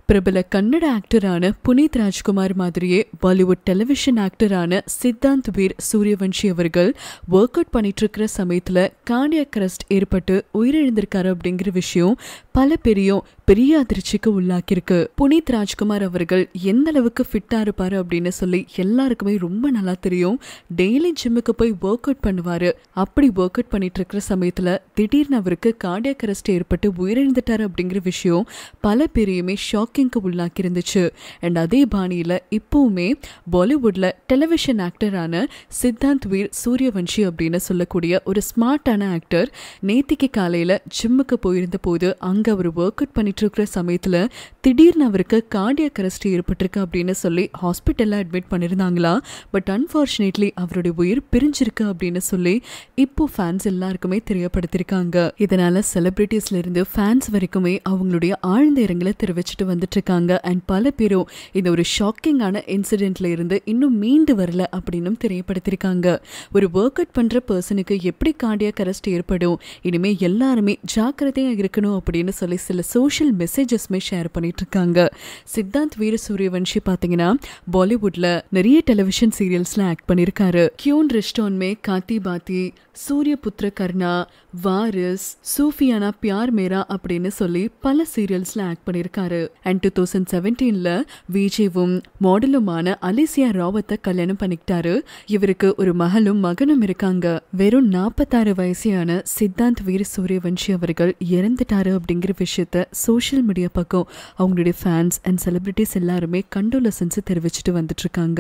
பிரபல கன்னட ஆக்டரான புனித் ராஜ்குமார் மாதிரியே பாலிவுட் டெலிவிஷன் ஆக்டரான சித்தாந்த் வீர் சூரியவன்ஷி அவர்கள் ஒர்க் அவுட் பண்ணிட்டு இருக்கிற சமயத்துல கார்டியாக் கிரஸ்ட் ஏற்பட்டு உயிரிழந்திருக்காரு அப்படிங்கிற விஷயம் பல பேரையும் பெரிய அதிர்ச்சிக்கு உள்ளாக்கியிருக்கு புனித் ராஜ்குமார் அவர்கள் எந்த அளவுக்கு ஃபிட்டா இருப்பாரு அப்படின்னு சொல்லி எல்லாருக்குமே ரொம்ப நல்லா தெரியும் டெய்லி ஜிம்முக்கு போய் ஒர்க் அவுட் பண்ணுவாரு அப்படி ஒர்க் அவுட் பண்ணிட்டு இருக்கிற சமயத்துல திடீர்னு அவருக்கு கார்டியாக் அரெஸ்ட் ஏற்பட்டு உயிரிழந்துட்டாரு அப்படிங்கிற விஷயம் பல பேரையுமே ஷாக்கிங்க்கு உள்ளாக்கி இருந்துச்சு அண்ட் அதே பாணியில இப்பவுமே பாலிவுட்ல டெலிவிஷன் ஆக்டரான சித்தாந்த் வீர் சூரியவன்ஷி அப்படின்னு சொல்லக்கூடிய ஒரு ஸ்மார்ட்டான ஆக்டர் நேத்திக்கு காலையில ஜிம்முக்கு போயிருந்த போது அங்க அவர் ஒர்க் அவுட் பண்ணிட்டு இருக்கிற சமயத்துல திடீர்னு அவருக்கு கார்டியாக் அரெஸ்ட் ஏற்பட்டிருக்கு அப்படின்னு சொல்லி ஹாஸ்பிட்டல்ல அட்மிட் பண்ணிருந்தாங்களா பட் அன்பார்ச்சுனேட்லி அவருடைய உயிர் பிரிஞ்சிருக்கு அப்படின்னு சொல்லி இப்போ ஃபேன்ஸ் எல்லாருக்குமே தெரியப்படுத்திருக்காங்க இதனால செலிபிரிட்டிஸ்ல இருந்து ஃபேன்ஸ் வரைக்குமே அவங்களுடைய ஆழ்ந்த இரங்கலை தெரிவிச்சுட்டு வந்துட்டு இருக்காங்க அண்ட் பல பேரும் இந்த ஒரு ஷாக்கிங்கான இன்சிடென்ட்ல இருந்து இன்னும் மீண்டு வரல அப்படின்னு தெரியப்படுத்திருக்காங்க ஒரு ஒர்க் அவுட் பண்ற பர்சனுக்கு எப்படி கார்டியாக் அரெஸ்ட் ஏற்படும் இனிமே எல்லாருமே ஜாக்கிரதையா இருக்கணும் அப்படின்னு சொல்லி சில சோஷியல் மெசேஜஸ்மே ஷேர் பண்ணிட்டு இருக்காங்க சித்தாந்த் வீர சூரியவன்ஷி பாத்தீங்கன்னா பாலிவுட்ல நிறைய டெலிவிஷன் சீரியல்ஸ்ல ஆக்ட் பண்ணிருக்காரு கியூன் ரெஸ்டான் மே காத்தி பாத்தி சூரிய புத்திர கர்ணா வாரிஸ் சூஃபியானா பியார் மேரா அப்படின்னு சொல்லி பல சீரியல்ஸ்ல ஆக்ட் பண்ணிருக்காரு அண்ட் டூ தௌசண்ட் செவன்டீன்ல விஜேவும் மாடலுமான அலிசியா ராவத்தை கல்யாணம் பண்ணிக்கிட்டாரு இவருக்கு ஒரு மகளும் மகனும் இருக்காங்க வெறும் நாற்பத்தாறு வயசியான சித்தாந்த் வீர சூரியவன்ஷி அவர்கள் இறந்துட்டாரு அப்படிங்கிற விஷயத்த சோஷியல் மீடியா பக்கம் அவங்களுடைய ஃபேன்ஸ் அண்ட் செலிபிரிட்டிஸ் எல்லாருமே கண்டோலசன்ஸ் தெரிவிச்சுட்டு வந்துட்டு இருக்காங்க